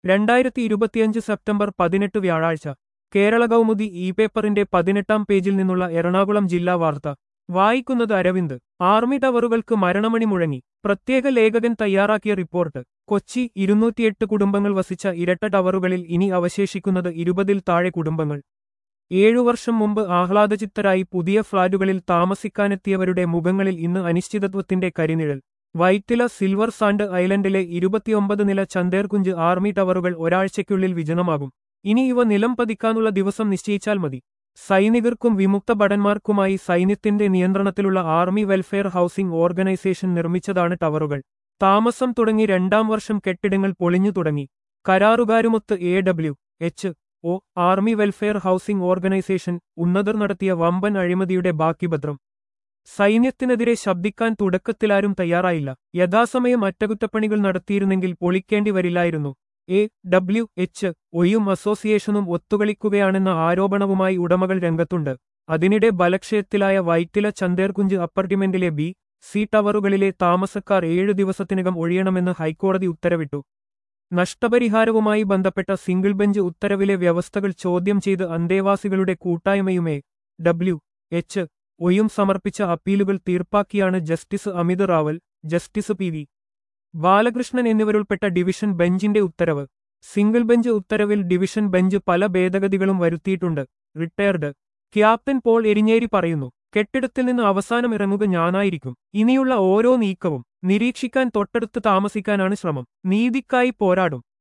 രണ്ടായിരത്തി ഇരുപത്തിയഞ്ച് സെപ്റ്റംബർ പതിനെട്ട് വ്യാഴാഴ്ച കേരള കൗമുദി ഇ പേപ്പറിന്റെ പതിനെട്ടാം പേജിൽ നിന്നുള്ള എറണാകുളം ജില്ലാ വാർത്ത വായിക്കുന്നത് അരവിന്ദ് ആർമി ടവറുകൾക്ക് മരണമണി മുഴങ്ങി പ്രത്യേക ലേഖകൻ തയ്യാറാക്കിയ റിപ്പോർട്ട് കൊച്ചി ഇരുന്നൂറ്റിയെട്ട് കുടുംബങ്ങൾ വസിച്ച ഇരട്ട ടവറുകളിൽ ഇനി അവശേഷിക്കുന്നത് ഇരുപതിൽ താഴെ കുടുംബങ്ങൾ ഏഴു വർഷം മുമ്പ് ആഹ്ലാദചിത്തരായി പുതിയ ഫ്ളാറ്റുകളിൽ താമസിക്കാനെത്തിയവരുടെ മുഖങ്ങളിൽ ഇന്ന് അനിശ്ചിതത്വത്തിന്റെ കരിനിഴൽ വൈറ്റില സിൽവർ സാൻഡ് ഐലൻഡിലെ ഇരുപത്തിയൊമ്പത് നില ചന്ദേർകുഞ്ച് ആർമി ടവറുകൾ ഒരാഴ്ചയ്ക്കുള്ളിൽ വിജനമാകും ഇനി ഇവ നിലം പതിക്കാനുള്ള ദിവസം നിശ്ചയിച്ചാൽ മതി സൈനികർക്കും വിമുക്ത ഭടന്മാർക്കുമായി സൈന്യത്തിന്റെ നിയന്ത്രണത്തിലുള്ള ആർമി വെൽഫെയർ ഹൌസിംഗ് ഓർഗനൈസേഷൻ നിർമ്മിച്ചതാണ് ടവറുകൾ താമസം തുടങ്ങി രണ്ടാം വർഷം കെട്ടിടങ്ങൾ പൊളിഞ്ഞു തുടങ്ങി കരാറുകാരുമൊത്ത് A W H O army welfare housing organisation ഉന്നതർ നടത്തിയ വമ്പൻ അഴിമതിയുടെ ബാക്കിപത്രം സൈന്യത്തിനെതിരെ ശബ്ദിക്കാൻ തുടക്കത്തിലാരും തയ്യാറായില്ല യഥാസമയം അറ്റകുറ്റപ്പണികൾ നടത്തിയിരുന്നെങ്കിൽ പൊളിക്കേണ്ടി വരില്ലായിരുന്നു എ ഡബ്ല്യു എച്ച് ഒയും അസോസിയേഷനും ഒത്തുകളിക്കുകയാണെന്ന ആരോപണവുമായി ഉടമകൾ രംഗത്തുണ്ട് അതിനിടെ ബലക്ഷയത്തിലായ വൈറ്റില ചന്ദേർകുഞ്ച് അപ്പാർട്ട്മെന്റിലെ ബി സി ടവറുകളിലെ താമസക്കാർ ഏഴു ദിവസത്തിനകം ഒഴിയണമെന്ന് ഹൈക്കോടതി ഉത്തരവിട്ടു നഷ്ടപരിഹാരവുമായി ബന്ധപ്പെട്ട സിംഗിൾ ബെഞ്ച് ഉത്തരവിലെ വ്യവസ്ഥകൾ ചോദ്യം ചെയ്ത് അന്തേവാസികളുടെ കൂട്ടായ്മയുമേ ഡബ്ല്യു എച്ച് ഒയും സമർപ്പിച്ച അപ്പീലുകൾ തീർപ്പാക്കിയാണ് justice Amit Rawal justice P V Balakrishnan എന്നിവരുൾപ്പെട്ട ഡിവിഷൻ ബെഞ്ചിന്റെ ഉത്തരവ് സിംഗിൾ ബെഞ്ച് ഉത്തരവിൽ ഡിവിഷൻ ബെഞ്ച് പല ഭേദഗതികളും വരുത്തിയിട്ടുണ്ട് റിട്ടയർഡ് ക്യാപ്റ്റൻ പോൾ എരിഞ്ഞേരി പറയുന്നു കെട്ടിടത്തിൽ നിന്ന് അവസാനം ഇറങ്ങുക ഞാനായിരിക്കും ഇനിയുള്ള ഓരോ നീക്കവും നിരീക്ഷിക്കാൻ തൊട്ടടുത്ത് താമസിക്കാനാണ് ശ്രമം നീതിക്കായി പോരാടും